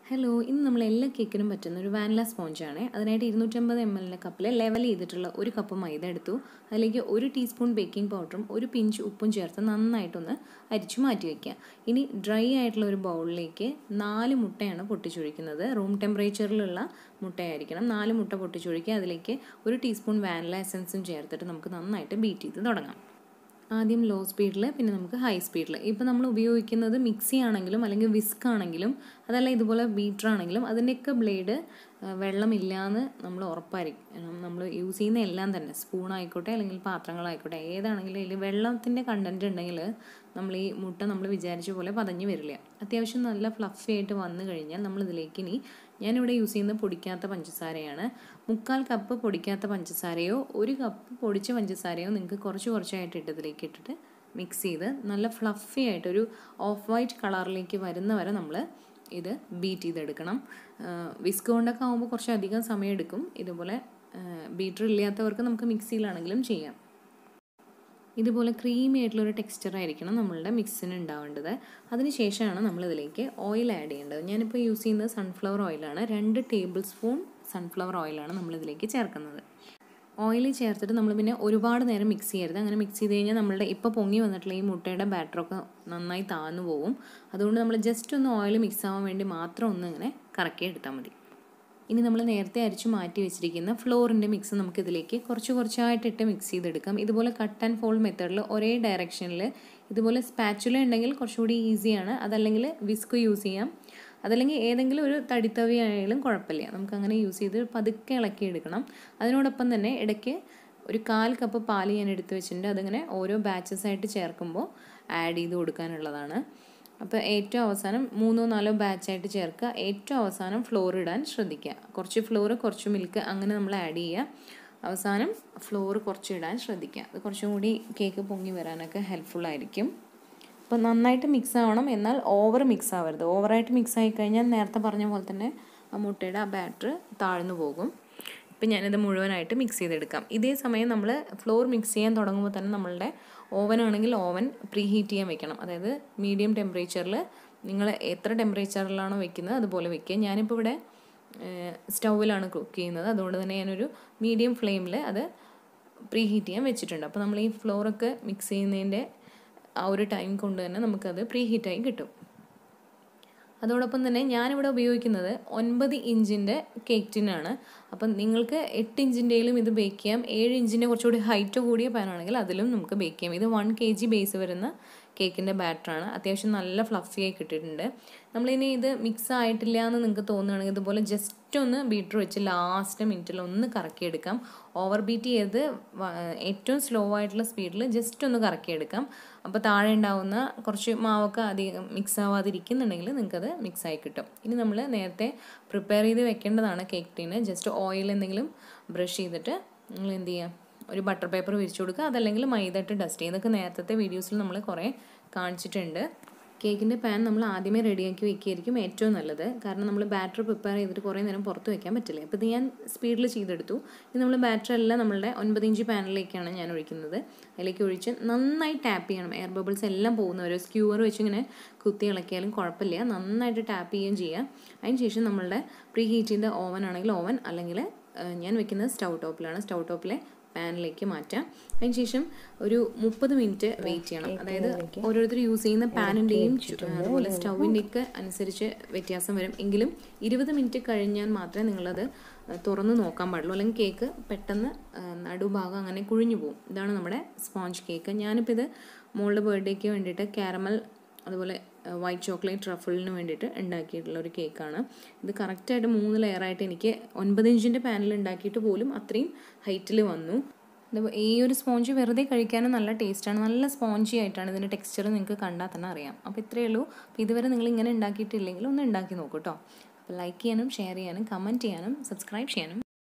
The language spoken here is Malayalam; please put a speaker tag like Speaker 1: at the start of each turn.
Speaker 1: ഹലോ ഇന്ന് നമ്മൾ എല്ലാ കേക്കിനും പറ്റുന്ന ഒരു വാനില സ്പോഞ്ചാണ് അതിനായിട്ട് ഇരുന്നൂറ്റമ്പത് എം എല്ലിൻ്റെ കപ്പിൽ ലെവൽ ചെയ്തിട്ടുള്ള ഒരു കപ്പ് മൈദ എടുത്തു അതിലേക്ക് ഒരു ടീസ്പൂൺ ബേക്കിംഗ് പൗഡറും ഒരു പിഞ്ച് ഉപ്പും ചേർത്ത് നന്നായിട്ടൊന്ന് അരിച്ചു മാറ്റി വയ്ക്കുക ഇനി ഡ്രൈ ആയിട്ടുള്ള ഒരു ബൗളിലേക്ക് നാല് മുട്ടയാണ് പൊട്ടിച്ചൊഴിക്കുന്നത് റൂം ടെമ്പറേച്ചറിലുള്ള മുട്ടയായിരിക്കണം നാല് മുട്ട പൊട്ടിച്ചൊഴിക്കുക അതിലേക്ക് ഒരു ടീസ്പൂൺ വാനില എസൻസും ചേർത്തിട്ട് നമുക്ക് നന്നായിട്ട് ബീറ്റ് ചെയ്ത് തുടങ്ങാം ആദ്യം ലോ സ്പീഡിൽ പിന്നെ നമുക്ക് ഹൈ സ്പീഡിൽ ഇപ്പോൾ നമ്മൾ ഉപയോഗിക്കുന്നത് മിക്സി ആണെങ്കിലും അല്ലെങ്കിൽ വിസ്ക് ആണെങ്കിലും അതല്ല ഇതുപോലെ ബീറ്റർ ആണെങ്കിലും അതിൻ്റെയൊക്കെ ബ്ലേഡ് വെള്ളമില്ലാന്ന് നമ്മൾ ഉറപ്പായിരിക്കണം നമ്മൾ യൂസ് ചെയ്യുന്ന എല്ലാം തന്നെ സ്പൂൺ ആയിക്കോട്ടെ അല്ലെങ്കിൽ പാത്രങ്ങളായിക്കോട്ടെ ഏതാണെങ്കിലും ഇതിൽ വെള്ളത്തിൻ്റെ കണ്ടൻറ്റ് ഉണ്ടെങ്കിൽ നമ്മൾ ഈ മുട്ട നമ്മൾ വിചാരിച്ച പോലെ പതഞ്ഞ് വരില്ല അത്യാവശ്യം നല്ല ഫ്ലഫി ആയിട്ട് വന്നു കഴിഞ്ഞാൽ നമ്മൾ ഇതിലേക്ക് ഇനി ഞാനിവിടെ യൂസ് ചെയ്യുന്നത് പൊടിക്കാത്ത പഞ്ചസാരയാണ് മുക്കാൽ കപ്പ് പൊടിക്കാത്ത പഞ്ചസാരയോ ഒരു കപ്പ് പൊടിച്ച പഞ്ചസാരയോ നിങ്ങൾക്ക് കുറച്ച് കുറച്ചായിട്ട് ഇട്ട് ഇതിലേക്ക് ഇട്ടിട്ട് മിക്സ് ചെയ്ത് നല്ല ഫ്ലഫി ആയിട്ട് ഒരു ഓഫ് വൈറ്റ് കളറിലേക്ക് വരുന്ന വരെ നമ്മൾ ഇത് ബീറ്റ് ചെയ്തെടുക്കണം വിസ്ക് കൊണ്ടൊക്കെ ആകുമ്പോൾ കുറച്ച് അധികം സമയം എടുക്കും ഇതുപോലെ ബീറ്റർ ഇല്ലാത്തവർക്ക് നമുക്ക് മിക്സിയിലാണെങ്കിലും ചെയ്യാം ഇതുപോലെ ക്രീമി ആയിട്ടുള്ള ഒരു ടെക്സ്ചർ ആയിരിക്കണം നമ്മളുടെ മിക്സിന് ഉണ്ടാവേണ്ടത് അതിനുശേഷമാണ് നമ്മളിതിലേക്ക് ഓയിൽ ആഡ് ചെയ്യേണ്ടത് ഞാനിപ്പോൾ യൂസ് ചെയ്യുന്നത് സൺഫ്ലവർ ഓയിലാണ് രണ്ട് ടേബിൾ സ്പൂൺ സൺഫ്ലവർ ഓയിലാണ് നമ്മളിതിലേക്ക് ചേർക്കുന്നത് ഓയിൽ ചേർത്തിട്ട് നമ്മൾ പിന്നെ ഒരുപാട് നേരം മിക്സ് ചെയ്യരുത് അങ്ങനെ മിക്സ് ചെയ്ത് കഴിഞ്ഞാൽ നമ്മളുടെ ഇപ്പോൾ പൊങ്ങി വന്നിട്ടുള്ള ഈ മുട്ടയുടെ ബാറ്ററൊക്കെ നന്നായി താന്നു പോകും അതുകൊണ്ട് നമ്മൾ ജസ്റ്റ് ഒന്ന് ഓയിൽ മിക്സ് ആവാൻ വേണ്ടി മാത്രം ഒന്ന് ഇങ്ങനെ കറക്കി എടുത്താൽ മതി ഇനി നമ്മൾ നേരത്തെ അരിച്ചു മാറ്റി വെച്ചിരിക്കുന്ന ഫ്ലോറിൻ്റെ മിക്സ് നമുക്ക് ഇതിലേക്ക് കുറച്ച് കുറച്ചായിട്ടിട്ട് മിക്സ് ചെയ്തെടുക്കാം ഇതുപോലെ കട്ട് ആൻഡ് ഫോൾഡ് മെത്തേഡിൽ ഒരേ ഡയറക്ഷനിൽ ഇതുപോലെ സ്പാച്ചുല ഉണ്ടെങ്കിൽ കുറച്ചുകൂടി ഈസിയാണ് അതല്ലെങ്കിൽ വിസ്ക് യൂസ് ചെയ്യാം അതല്ലെങ്കിൽ ഏതെങ്കിലും ഒരു തടിത്തവി ആയാലും കുഴപ്പമില്ല നമുക്ക് അങ്ങനെ യൂസ് ചെയ്ത് പതുക്കെ ഇളക്കി എടുക്കണം അതിനോടൊപ്പം തന്നെ ഇടയ്ക്ക് ഒരു കാൽ കപ്പ് പാൽ ഞാൻ എടുത്ത് വെച്ചിട്ടുണ്ട് അതിങ്ങനെ ഓരോ ബാച്ചസ് ആയിട്ട് ചേർക്കുമ്പോൾ ആഡ് ചെയ്ത് കൊടുക്കാനുള്ളതാണ് അപ്പോൾ ഏറ്റവും അവസാനം മൂന്നോ നാലോ ബാച്ചായിട്ട് ചേർക്കുക ഏറ്റവും അവസാനം ഫ്ലോർ ഇടാൻ ശ്രദ്ധിക്കുക കുറച്ച് ഫ്ലോർ കുറച്ച് മിൽക്ക് അങ്ങനെ നമ്മൾ ആഡ് ചെയ്യുക അവസാനം ഫ്ലോർ കുറച്ച് ഇടാൻ ശ്രദ്ധിക്കുക അത് കുറച്ചും കൂടി കേക്ക് പൊങ്ങി വരാനൊക്കെ ഹെൽപ്ഫുൾ ആയിരിക്കും അപ്പോൾ നന്നായിട്ട് മിക്സ് ആവണം എന്നാൽ ഓവർ മിക്സ് ആവരുത് ഓവറായിട്ട് മിക്സ് ആയി കഴിഞ്ഞാൽ നേരത്തെ പറഞ്ഞ പോലെ തന്നെ ആ മുട്ടയുടെ ആ ബാറ്റർ താഴ്ന്നു പോകും ഇപ്പം ഞാനിത് മുഴുവനായിട്ട് മിക്സ് ചെയ്തെടുക്കാം ഇതേ സമയം നമ്മൾ ഫ്ലോർ മിക്സ് ചെയ്യാൻ തുടങ്ങുമ്പോൾ തന്നെ നമ്മളുടെ ഓവൻ ആണെങ്കിൽ ഓവൻ പ്രീ ഹീറ്റ് ചെയ്യാൻ വെക്കണം അതായത് മീഡിയം ടെമ്പറേച്ചറിൽ നിങ്ങൾ എത്ര ടെമ്പറേച്ചറിലാണോ വെക്കുന്നത് അതുപോലെ വെക്കുക ഞാനിപ്പോൾ ഇവിടെ സ്റ്റൗവിലാണ് കുക്ക് ചെയ്യുന്നത് അതുകൊണ്ട് തന്നെ ഞാനൊരു മീഡിയം ഫ്ലെയിമിൽ അത് പ്രീ ഹീറ്റ് ചെയ്യാൻ വെച്ചിട്ടുണ്ട് അപ്പോൾ നമ്മൾ ഈ ഫ്ലോറൊക്കെ മിക്സ് ചെയ്യുന്നതിൻ്റെ ആ ഒരു ടൈം കൊണ്ട് തന്നെ നമുക്കത് പ്രീ ഹീറ്റായി കിട്ടും അതോടൊപ്പം തന്നെ ഞാനിവിടെ ഉപയോഗിക്കുന്നത് ഒൻപത് ഇഞ്ചിൻ്റെ കേക്ക് ടിന്നാണ് അപ്പം നിങ്ങൾക്ക് എട്ട് ഇഞ്ചിൻ്റെയിലും ഇത് ബേക്ക് ചെയ്യാം ഏഴ് ഇഞ്ചിൻ്റെ കുറച്ചുകൂടി ഹൈറ്റ് കൂടിയ പാനാണെങ്കിൽ അതിലും നമുക്ക് ബേക്ക് ചെയ്യാം ഇത് വൺ കെ ജി ബേസ് വരുന്ന കേക്കിൻ്റെ ബാറ്ററാണ് അത്യാവശ്യം നല്ല ഫ്ലഫി ആയി കിട്ടിയിട്ടുണ്ട് നമ്മളിനി ഇത് മിക്സ് ആയിട്ടില്ല എന്ന് നിങ്ങൾക്ക് തോന്നുകയാണെങ്കിൽ ഇതുപോലെ ജസ്റ്റ് ഒന്ന് ബീറ്റർ വെച്ച് ലാസ്റ്റ് മിനിറ്റിൽ ഒന്ന് കറക്കിയെടുക്കാം ഓവർ ബീറ്റ് ചെയ്ത് ഏറ്റവും സ്ലോ ആയിട്ടുള്ള സ്പീഡിൽ ജസ്റ്റ് ഒന്ന് കറക്കിയെടുക്കാം അപ്പോൾ താഴെ ഉണ്ടാവുന്ന കുറച്ച് മാവൊക്കെ അധികം മിക്സ് ആവാതിരിക്കുന്നുണ്ടെങ്കിൽ നിങ്ങൾക്കത് മിക്സ് ആയി കിട്ടും ഇനി നമ്മൾ നേരത്തെ പ്രിപ്പയർ ചെയ്ത് വെക്കേണ്ടതാണ് കേക്ക് ടീന് ജസ്റ്റ് ഓയിൽ എന്തെങ്കിലും ബ്രഷ് ചെയ്തിട്ട് നിങ്ങൾ എന്ത് ചെയ്യുക ഒരു ബട്ടർ പേപ്പർ വിരിച്ചു കൊടുക്കുക അതല്ലെങ്കിൽ മൈദ ഇട്ട് ഡസ്റ്റ് ചെയ്യുക ഇതൊക്കെ നേരത്തെ വീഡിയോസിൽ നമ്മൾ കുറേ കാണിച്ചിട്ടുണ്ട് കേക്കിൻ്റെ പാൻ നമ്മൾ ആദ്യമേ റെഡിയാക്കി വെക്കുകയായിരിക്കും ഏറ്റവും നല്ലത് കാരണം നമ്മൾ ബാറ്റർ പ്രിപ്പയർ ചെയ്തിട്ട് കുറേ നേരം പുറത്ത് വെക്കാൻ പറ്റില്ല അപ്പോൾ ഇത് ഞാൻ സ്പീഡിൽ ചെയ്തെടുത്തു ഇനി നമ്മൾ ബാറ്റർ എല്ലാം നമ്മളുടെ ഒൻപത് ഇഞ്ച് പാനിലേക്കാണ് ഞാൻ ഒഴിക്കുന്നത് അതിലേക്ക് ഒഴിച്ച് നന്നായി ടാപ്പ് ചെയ്യണം എയർ ബബിൾസ് എല്ലാം പോകുന്ന ഒരു സ്ക്യൂവർ വെച്ച് ഇങ്ങനെ കുത്തി ഇളക്കിയാലും കുഴപ്പമില്ല നന്നായിട്ട് ടാപ്പ് ചെയ്യുകയും ചെയ്യുക അതിന് ശേഷം നമ്മളുടെ പ്രീ ഹീറ്റിൻ്റെ ഓവൻ ആണെങ്കിൽ ഓവൻ അല്ലെങ്കിൽ ഞാൻ വെക്കുന്നത് സ്റ്റൗ ടോപ്പിലാണ് സ്റ്റൗ ടോപ്പിലെ പാനിലേക്ക് മാറ്റാം അതിനുശേഷം ഒരു മുപ്പത് മിനിറ്റ് വെയിറ്റ് ചെയ്യണം അതായത് ഓരോരുത്തർ യൂസ് ചെയ്യുന്ന പാനിൻ്റെയും അതുപോലെ സ്റ്റൗവിൻ്റെയൊക്കെ അനുസരിച്ച് വ്യത്യാസം വരും എങ്കിലും ഇരുപത് മിനിറ്റ് കഴിഞ്ഞാൽ മാത്രമേ നിങ്ങളത് തുറന്ന് നോക്കാൻ പാടുള്ളൂ അല്ലെങ്കിൽ കേക്ക് പെട്ടെന്ന് നടുഭാഗം അങ്ങനെ കുഴിഞ്ഞു പോകും ഇതാണ് നമ്മുടെ സ്പോഞ്ച് കേക്ക് ഞാനിപ്പോൾ ഇത് മോളുടെ ബർത്ത്ഡേക്ക് വേണ്ടിയിട്ട് കാരമൽ അതുപോലെ വൈറ്റ് ചോക്ലേറ്റ് ട്രഫിളിന് വേണ്ടിയിട്ട് ഉണ്ടാക്കിയിട്ടുള്ള ഒരു കേക്കാണ് ഇത് കറക്റ്റായിട്ട് മൂന്ന് ലെയറായിട്ട് എനിക്ക് ഒൻപത് ഇഞ്ചിൻ്റെ പാനിൽ ഉണ്ടാക്കിയിട്ട് പോലും അത്രയും ഹൈറ്റിൽ വന്നു ഈ ഒരു സ്പോഞ്ച് വെറുതെ കഴിക്കാനും നല്ല ടേസ്റ്റാണ് നല്ല സ്പോഞ്ചി ആയിട്ടാണ് ഇതിൻ്റെ ടെക്സ്ചർ നിങ്ങൾക്ക് കണ്ടാൽ തന്നെ അറിയാം അപ്പോൾ ഇത്രയേ ഉള്ളൂ അപ്പോൾ ഇതുവരെ നിങ്ങൾ ഇങ്ങനെ ഉണ്ടാക്കിയിട്ടില്ലെങ്കിൽ ഒന്ന് ഉണ്ടാക്കി നോക്കൂ കേട്ടോ അപ്പോൾ ലൈക്ക് ചെയ്യാനും ഷെയർ ചെയ്യാനും കമൻറ്റ് ചെയ്യാനും സബ്സ്ക്രൈബ് ചെയ്യാനും